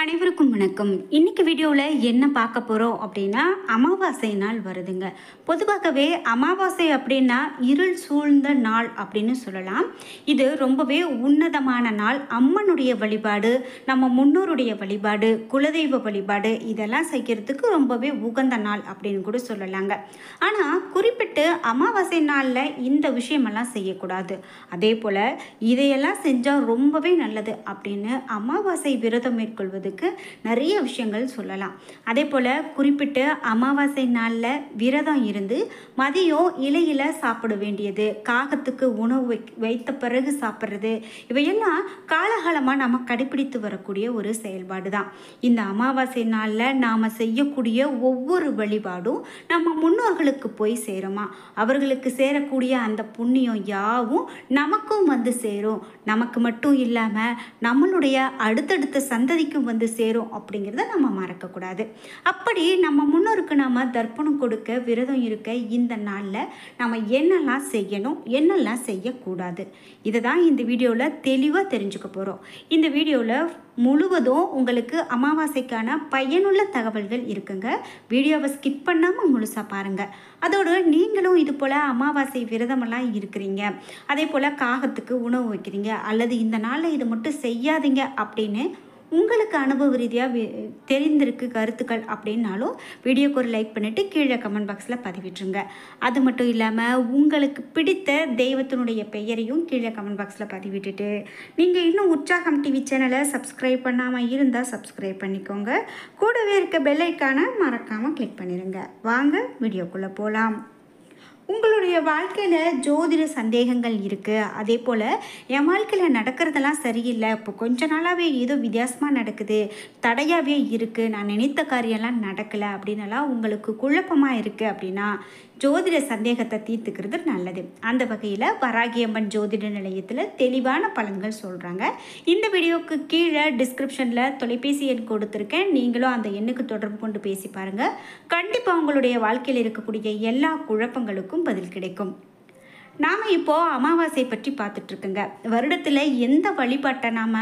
அனைவருக்கும் வணக்கம் இன்னைக்கு வீடியோவில் என்ன பார்க்க போகிறோம் அப்படின்னா அமாவாசை நாள் வருதுங்க பொதுவாகவே அமாவாசை அப்படின்னா இருள் சூழ்ந்த நாள் அப்படின்னு சொல்லலாம் இது ரொம்பவே உன்னதமான நாள் அம்மனுடைய வழிபாடு நம்ம முன்னோருடைய வழிபாடு குலதெய்வ வழிபாடு இதெல்லாம் செய்கிறதுக்கு ரொம்பவே உகந்த நாள் அப்படின்னு கூட சொல்லலாங்க ஆனால் குறிப்பிட்டு அமாவாசை நாளில் இந்த விஷயமெல்லாம் செய்யக்கூடாது அதே போல் இதையெல்லாம் செஞ்சால் ரொம்பவே நல்லது அப்படின்னு அமாவாசை விரதம் மேற்கொள்வதுக்கு நிறைய விஷயங்கள் சொல்லலாம் அதே போல் குறிப்பிட்டு அமாவாசை நாளில் விரதம் இருந்து மதியம் இலையில சாப்பிட வேண்டியது காகத்துக்கு உணவு வை வைத்த பிறகு சாப்பிட்றது இவையெல்லாம் காலகாலமாக நம்ம கடைபிடித்து வரக்கூடிய ஒரு செயல்பாடு தான் இந்த அமாவாசை நாளில் நாம் செய்யக்கூடிய ஒவ்வொரு வழிபாடும் நம்ம முன்னோர்களுக்கு போய் சேருமா அவர்களுக்கு சேரக்கூடிய அந்த புண்ணியம் யாவும் நமக்கும் வந்து சேரும் நமக்கு மட்டும் இல்லாமல் நம்மளுடைய அடுத்தடுத்த சந்ததிக்கும் வந்து சேரும் அப்படிங்கிறத நம்ம மறக்கக்கூடாது அப்படி நம்ம முன்னோருக்கு நம்ம தர்ப்பணம் கொடுக்க விரதம் இருக்க இந்த நாளில் நம்ம என்னெல்லாம் செய்யணும் என்னெல்லாம் செய்யக்கூடாது இதை தான் இந்த வீடியோவில் தெளிவாக தெரிஞ்சுக்க போகிறோம் இந்த வீடியோவில் முழுவதும் உங்களுக்கு அமாவாசைக்கான பயனுள்ள தகவல்கள் இருக்குங்க வீடியோவை ஸ்கிப் பண்ணாமல் முழுசாக பாருங்கள் அதோடு நீங்களும் இது போல் அமாவாசை விரதமெல்லாம் இருக்கிறீங்க அதே போல் காகத்துக்கு உணவு வைக்கிறீங்க அல்லது இந்த நாளில் இது மட்டும் செய்யாதீங்க அப்படின்னு உங்களுக்கு அனுபவ ரீதியாக வி- தெரிந்திருக்கு கருத்துக்கள் அப்படின்னாலும் வீடியோக்கு ஒரு லைக் பண்ணிவிட்டு கீழே கமெண்ட் பாக்ஸில் பதிவிட்டுருங்க அது மட்டும் இல்லாமல் உங்களுக்கு பிடித்த தெய்வத்தினுடைய பெயரையும் கீழே கமெண்ட் பாக்ஸில் பதிவிட்டுட்டு நீங்கள் இன்னும் உற்சாகம் டிவி சேனலை சப்ஸ்கிரைப் பண்ணாமல் இருந்தால் சப்ஸ்கிரைப் பண்ணிக்கோங்க கூடவே இருக்க பெல் ஐக்கானை மறக்காமல் கிளிக் பண்ணிடுங்க வாங்க வீடியோக்குள்ளே போகலாம் உங்களுடைய வாழ்க்கையில் ஜோதிட சந்தேகங்கள் இருக்குது அதே போல் என் வாழ்க்கையில் நடக்கிறதெல்லாம் சரியில்லை இப்போ கொஞ்ச நாளாகவே ஏதோ வித்தியாசமாக நடக்குது தடையாகவே இருக்குது நான் நினைத்த காரியம்லாம் நடக்கலை அப்படின்னலாம் உங்களுக்கு குழப்பமாக இருக்குது அப்படின்னா ஜோதிட சந்தேகத்தை தீர்த்துக்கிறது நல்லது அந்த வகையில் வராகியம்மன் ஜோதிட நிலையத்தில் தெளிவான பலன்கள் சொல்கிறாங்க இந்த வீடியோவுக்கு கீழே டிஸ்கிரிப்ஷனில் தொலைபேசி எண் கொடுத்துருக்கேன் நீங்களும் அந்த எண்ணுக்கு தொடர்பு கொண்டு பேசி பாருங்கள் கண்டிப்பாக உங்களுடைய வாழ்க்கையில் இருக்கக்கூடிய எல்லா குழப்பங்களுக்கும் பதில் கிடைக்கும் நாம் இப்போது அமாவாசை பற்றி பார்த்துட்ருக்குங்க வருடத்தில் எந்த வழிபாட்டை நாம்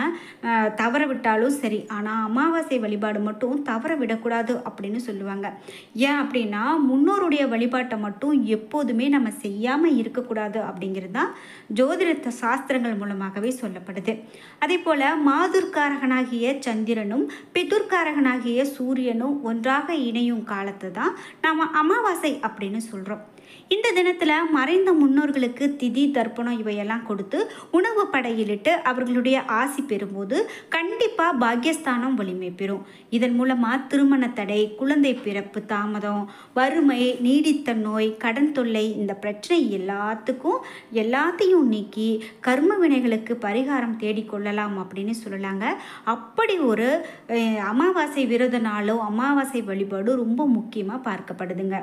தவற விட்டாலும் சரி ஆனால் அமாவாசை வழிபாடு மட்டும் தவற விடக்கூடாது அப்படின்னு சொல்லுவாங்க ஏன் அப்படின்னா முன்னோருடைய வழிபாட்டை மட்டும் எப்போதுமே நம்ம செய்யாமல் இருக்கக்கூடாது அப்படிங்கிறது தான் ஜோதிட சாஸ்திரங்கள் மூலமாகவே சொல்லப்படுது அதே போல் மாதுர்காரகனாகிய சந்திரனும் பிதுர்காரகனாகிய சூரியனும் ஒன்றாக இணையும் காலத்தை தான் நாம் அமாவாசை அப்படின்னு சொல்கிறோம் இந்த தினத்தில் மறைந்த முன்னோர்களுக்கு திதி தர்ப்பணம் இவையெல்லாம் கொடுத்து உணவு படையிலிட்டு அவர்களுடைய ஆசி பெறும்போது கண்டிப்பாக பாக்கியஸ்தானம் வலிமை பெறும் இதன் மூலமாக திருமண தடை குழந்தை பிறப்பு தாமதம் வறுமை நீடித்த நோய் கடன் தொல்லை இந்த பிரச்சனை எல்லாத்துக்கும் எல்லாத்தையும் நீக்கி கர்ம வினைகளுக்கு பரிகாரம் தேடிக்கொள்ளலாம் அப்படின்னு சொல்லலாங்க அப்படி ஒரு அஹ், அமாவாசை விரத நாளோ அமாவாசை வழிபாடு ரொம்ப முக்கியமாக பார்க்கப்படுதுங்க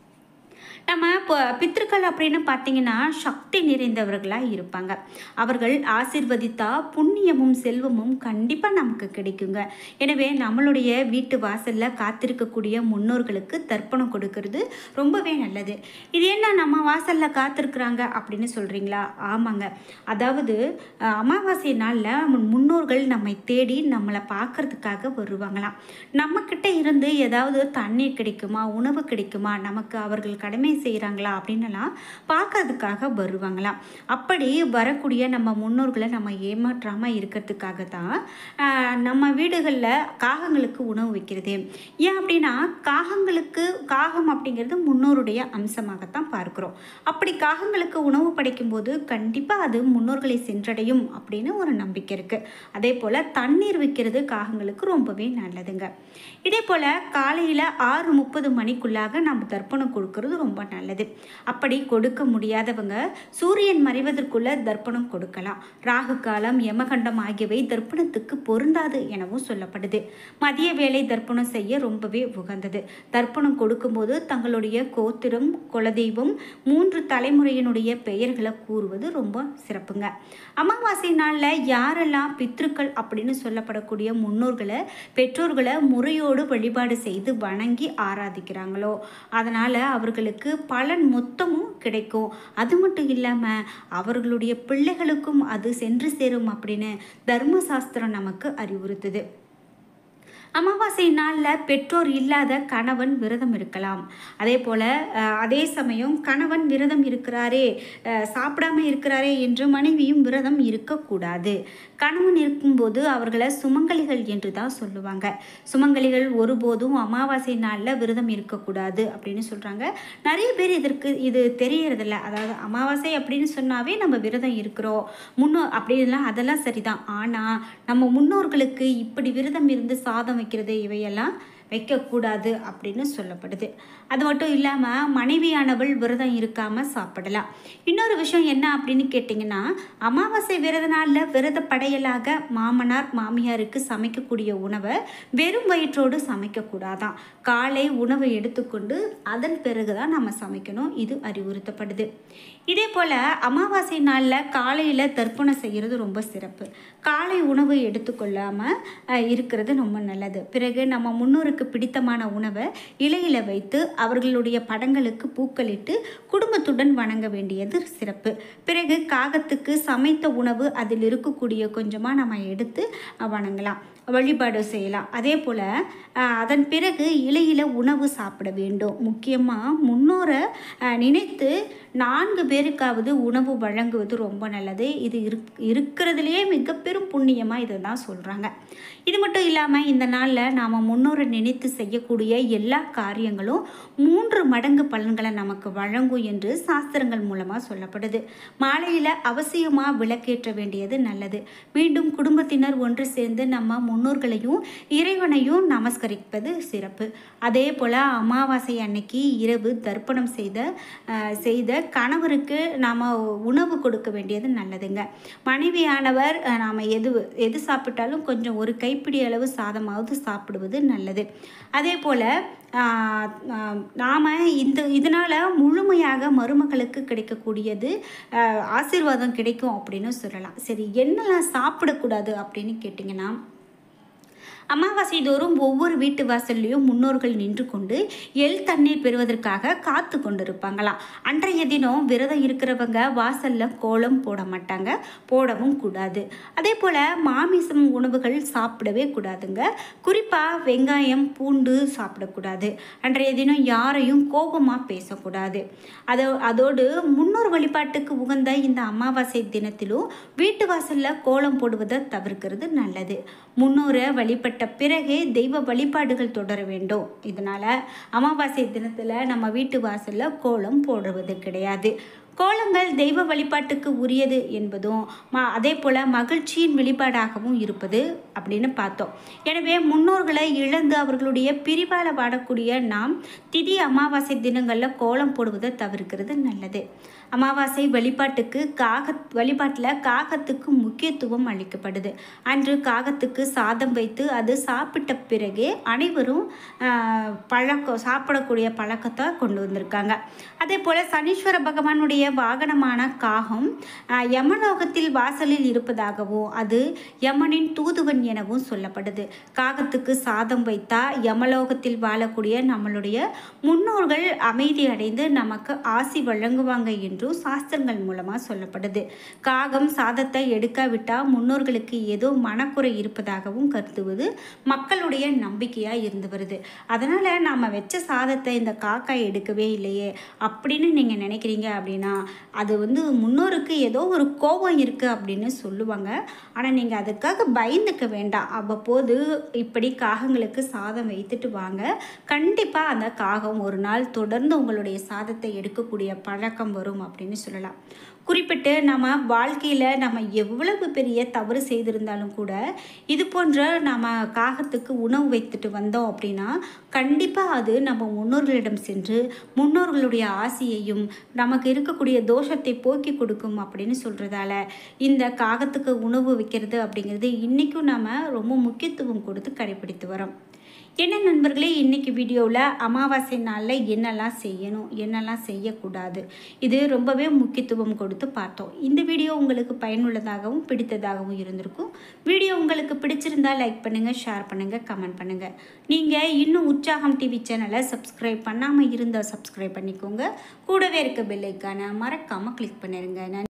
நம்ம இப்போ பித்திருக்கள் அப்படின்னு பார்த்தீங்கன்னா சக்தி நிறைந்தவர்களாக இருப்பாங்க அவர்கள் ஆசிர்வதித்தா புண்ணியமும் செல்வமும் கண்டிப்பாக நமக்கு கிடைக்குங்க எனவே நம்மளுடைய வீட்டு வாசலில் காத்திருக்கக்கூடிய முன்னோர்களுக்கு தர்ப்பணம் கொடுக்கறது ரொம்பவே நல்லது இது என்ன நம்ம வாசலில் காத்திருக்கிறாங்க அப்படின்னு சொல்கிறீங்களா ஆமாங்க அதாவது அஹ், அமாவாசை நாளில் முன்னோர்கள் நம்மை தேடி நம்மளை பார்க்கறதுக்காக வருவாங்களாம் நம்மக்கிட்ட இருந்து ஏதாவது தண்ணீர் கிடைக்குமா உணவு கிடைக்குமா நமக்கு அவர்கள் கடமை செய்கிறாங்களா அப்படின்னலாம் பார்க்கறதுக்காக வருவாங்களாம் அப்படி வரக்கூடிய நம்ம முன்னோர்களை நம்ம ஏமாற்றாமல் இருக்கிறதுக்காக தான் ஆஹ், நம்ம வீடுகளில் காகங்களுக்கு உணவு வைக்கிறது ஏன் அப்படின்னா காகங்களுக்கு காகம் அப்படிங்கிறது முன்னோருடைய அம்சமாகத்தான் பார்க்குறோம் அப்படி காகங்களுக்கு உணவு படைக்கும்போது கண்டிப்பாக அது முன்னோர்களை சென்றடையும் அப்படின்னு ஒரு நம்பிக்கை இருக்குது அதே போல் தண்ணீர் வைக்கிறது காகங்களுக்கு ரொம்பவே நல்லதுங்க இதே போல் காலையில் ஆறு முப்பது மணிக்குள்ளாக நம்ம தர்ப்பணம் கொடுக்கறது ரொம்ப நல்லது அப்படி கொடுக்க முடியாதவங்க சூரியன் மறைவதற்குள்ள தர்ப்பணம் கொடுக்கலாம் ராகு காலம் யமகண்டம் ஆகியவை தர்ப்பணத்துக்கு பொருந்தாது எனவும் சொல்லப்படுது மதிய வேளை தர்ப்பணம் செய்ய ரொம்பவே உகந்தது தர்ப்பணம் கொடுக்கும்போது தங்களுடைய கோத்திரம் குலதெய்வம் மூன்று தலைமுறையினுடைய பெயர்களை கூறுவது ரொம்ப சிறப்புங்க அமாவாசை நாளில் யாரெல்லாம் பித்ருக்கள் அப்படின்னு சொல்லப்படக்கூடிய முன்னோர்களை பெற்றோர்களை முறையோடு வழிபாடு செய்து வணங்கி ஆராதிக்கிறாங்களோ அதனால் அவர்களுக்கு பலன் மொத்தமும் கிடைக்கும் அது மட்டும் இல்லாமல் அவர்களுடைய பிள்ளைகளுக்கும் அது சென்று சேரும் அப்படின்னு தர்மசாஸ்திரம் நமக்கு அறிவுறுத்துது அமாவாசை நாளில் பெற்றோர் இல்லாத கணவன் விரதம் இருக்கலாம் அதே போல் அஹ், அதே சமயம் கணவன் விரதம் இருக்கிறாரே அஹ், சாப்பிடாம இருக்கிறாரே என்று மனைவியும் விரதம் இருக்கக்கூடாது கணவன் இருக்கும்போது அவர்களை சுமங்கலிகள் என்று தான் சொல்லுவாங்க சுமங்கலிகள் ஒருபோதும் அமாவாசை நாளில் விரதம் இருக்கக்கூடாது அப்படின்னு சொல்கிறாங்க நிறைய பேர் இதற்கு இது தெரியறதில்ல அதாவது அமாவாசை அப்படின்னு சொன்னாவே நம்ம விரதம் இருக்கிறோம் முன்னோ அப்படின்லாம் அதெல்லாம் சரிதான் ஆனால் நம்ம முன்னோர்களுக்கு இப்படி விரதம் இருந்து சாதம் வைக்கிறது இவையெல்லாம் வைக்கக்கூடாது அப்படின்னு சொல்லப்படுது அது மட்டும் இல்லாமல் மனைவியானவள் விரதம் இருக்காமல் சாப்பிடலாம் இன்னொரு விஷயம் என்ன அப்படின்னு கேட்டிங்கன்னா அமாவாசை விரத நாளில் விரத படையலாக மாமனார் மாமியாருக்கு சமைக்கக்கூடிய உணவை வெறும் வயிற்றோடு சமைக்கக்கூடாதான் காலை உணவை எடுத்துக்கொண்டு அதன் பிறகு தான் நம்ம சமைக்கணும் இது அறிவுறுத்தப்படுது இதே போல் அமாவாசை நாளில் காலையில் தர்ப்பணம் செய்கிறது ரொம்ப சிறப்பு காலை உணவு எடுத்துக்கொள்ளாமல் அஹ், இருக்கிறது ரொம்ப நல்லது பிறகு நம்ம முன்னோருக்கு பிடித்தமான உணவை இலையில வைத்து அவர்களுடைய படங்களுக்கு பூக்களிட்டு குடும்பத்துடன் வணங்க வேண்டியது சிறப்பு பிறகு காகத்துக்கு சமைத்த உணவு அதில் இருக்கக்கூடிய கொஞ்சமாக நம்ம எடுத்து அஹ், வணங்கலாம் வழிபாடு செய்யலாம் அதே போல் அதன் பிறகு இலையில உணவு சாப்பிட வேண்டும் முக்கியமாக முன்னோரை அஹ், நினைத்து நான்கு பேருக்காவது உணவு வழங்குவது ரொம்ப நல்லது இது இருக் இருக்கிறதுலையே மிக பெரும் புண்ணியமாக இதை தான் சொல்கிறாங்க இது மட்டும் இல்லாமல் இந்த நாளில் நாம் முன்னோரை நினைத்து செய்யக்கூடிய எல்லா காரியங்களும் மூன்று மடங்கு பலன்களை நமக்கு வழங்கும் என்று சாஸ்திரங்கள் மூலமாக சொல்லப்படுது மாலையில் அவசியமாக விளக்கேற்ற வேண்டியது நல்லது மீண்டும் குடும்பத்தினர் ஒன்று சேர்ந்து நம்ம முன்னோர்களையும் இறைவனையும் நமஸ்கரிப்பது சிறப்பு அதே போல் அமாவாசை அன்னைக்கு இரவு தர்ப்பணம் செய்த அஹ், செய்த கணவருக்கு நாம் உணவு கொடுக்க வேண்டியது நல்லதுங்க மனைவியானவர் நாம் எது எது சாப்பிட்டாலும் கொஞ்சம் ஒரு கைப்பிடி அளவு சாதமாவது சாப்பிடுவது நல்லது அதே போல் நாம் இந்த இதனால் முழுமையாக மருமகளுக்கு கிடைக்கக்கூடியது ஆஹ், ஆசீர்வாதம் கிடைக்கும் அப்படின்னு சொல்லலாம் சரி என்னெல்லாம் சாப்பிடக்கூடாது அப்படின்னு கேட்டிங்கன்னா அமாவாசை தோறும் ஒவ்வொரு வீட்டு வாசல்லையும் முன்னோர்கள் நின்று கொண்டு எள் தண்ணீர் பெறுவதற்காக காத்து கொண்டிருப்பாங்களாம் அன்றைய தினம் விரதம் இருக்கிறவங்க வாசல்ல கோலம் போட மாட்டாங்க போடவும் கூடாது அதே போல் மாமிசம் உணவுகள் சாப்பிடவே கூடாதுங்க குறிப்பாக வெங்காயம் பூண்டு சாப்பிடக்கூடாது அன்றைய தினம் யாரையும் கோபமாக பேசக்கூடாது அதோ அதோடு முன்னோர் வழிபாட்டுக்கு உகந்த இந்த அமாவாசை தினத்திலும் வீட்டு வாசலில் கோலம் போடுவதை தவிர்க்கிறது நல்லது முன்னோரை வழிபட்ட பிறகே தெய்வ வழிபாடுகள் தொடர வேண்டும் இதனால் அமாவாசை தினத்தில் நம்ம வீட்டு வாசலில் கோலம் போடுவது கிடையாது கோலங்கள் தெய்வ வழிபாட்டுக்கு உரியது என்பதும் ம அதே போல் மகிழ்ச்சியின் வெளிப்பாடாகவும் இருப்பது அப்படின்னு பார்த்தோம் எனவே முன்னோர்களை இழந்து அவர்களுடைய பிரிவால் வாடக்கூடிய நாம் திதி அமாவாசை தினங்களில் கோலம் போடுவதை தவிர்க்கிறது நல்லது அமாவாசை வழிபாட்டுக்கு காக வழிபாட்டில் காகத்துக்கு முக்கியத்துவம் அளிக்கப்படுது அன்று காகத்துக்கு சாதம் வைத்து அது சாப்பிட்ட பிறகே அனைவரும் ஆஹ், பழக்கம் சாப்பிடக்கூடிய பழக்கத்தை கொண்டு வந்திருக்காங்க அதே போல் சனீஸ்வர பகவானுடைய வாகனமான காகம் ஆஹ், யமலோகத்தில் வாசலில் இருப்பதாகவும் அது யமனின் தூதுவன் எனவும் சொல்லப்படுது காகத்துக்கு சாதம் வைத்தா யமலோகத்தில் வாழக்கூடிய நம்மளுடைய முன்னோர்கள் அமைதி அடைந்து நமக்கு ஆசி வழங்குவாங்க என்றும் சாஸ்திரங்கள் மூலமாக சொல்லப்படுது காகம் சாதத்தை எடுக்காவிட்டால் முன்னோர்களுக்கு ஏதோ மனக்குறை இருப்பதாகவும் கருதுவது மக்களுடைய நம்பிக்கையாக இருந்து வருது அதனால் நாம் வச்ச சாதத்தை இந்த காக்காய் எடுக்கவே இல்லையே அப்படின்னு நீங்கள் நினைக்கிறீங்க அப்படின்னா அது வந்து முன்னோருக்கு ஏதோ ஒரு கோபம் இருக்குது அப்படின்னு சொல்லுவாங்க ஆனால் நீங்கள் அதுக்காக பயந்துக்க வேண்டாம் அவ்வப்போது இப்படி காகங்களுக்கு சாதம் வைத்துட்டு வாங்க கண்டிப்பாக அந்த காகம் ஒரு நாள் தொடர்ந்து உங்களுடைய சாதத்தை எடுக்கக்கூடிய பழக்கம் வரும் அப்படின்னு சொல்லலாம் குறிப்பிட்டு நம்ம வாழ்க்கையில் நம்ம எவ்வளவு பெரிய தவறு செய்திருந்தாலும் கூட இது போன்ற நம்ம காகத்துக்கு உணவு வைத்துட்டு வந்தோம் அப்படின்னா கண்டிப்பாக அது நம்ம முன்னோர்களிடம் சென்று முன்னோர்களுடைய ஆசியையும் நமக்கு இருக்கக்கூடிய தோஷத்தை போக்கி கொடுக்கும் அப்படின்னு சொல்கிறதால இந்த காகத்துக்கு உணவு வைக்கிறது அப்படிங்கிறது இன்றைக்கும் நம்ம ரொம்ப முக்கியத்துவம் கொடுத்து கடைபிடித்து வரோம் என்ன நண்பர்களே இன்னைக்கு வீடியோவில் அமாவாசை நாளில் என்னெல்லாம் செய்யணும் என்னெல்லாம் செய்யக்கூடாது இது ரொம்பவே முக்கியத்துவம் கொடுத்து பார்த்தோம் இந்த வீடியோ உங்களுக்கு பயனுள்ளதாகவும் பிடித்ததாகவும் இருந்திருக்கும் வீடியோ உங்களுக்கு பிடிச்சிருந்தா லைக் பண்ணுங்கள் ஷேர் பண்ணுங்கள் கமெண்ட் பண்ணுங்கள் நீங்கள் இன்னும் உற்சாகம் டிவி சேனலை சப்ஸ்கிரைப் பண்ணாமல் இருந்தால் சப்ஸ்கிரைப் பண்ணிக்கோங்க கூடவே இருக்க பெல்லைக்கான மறக்காமல் கிளிக் பண்ணிடுங்க நன்றி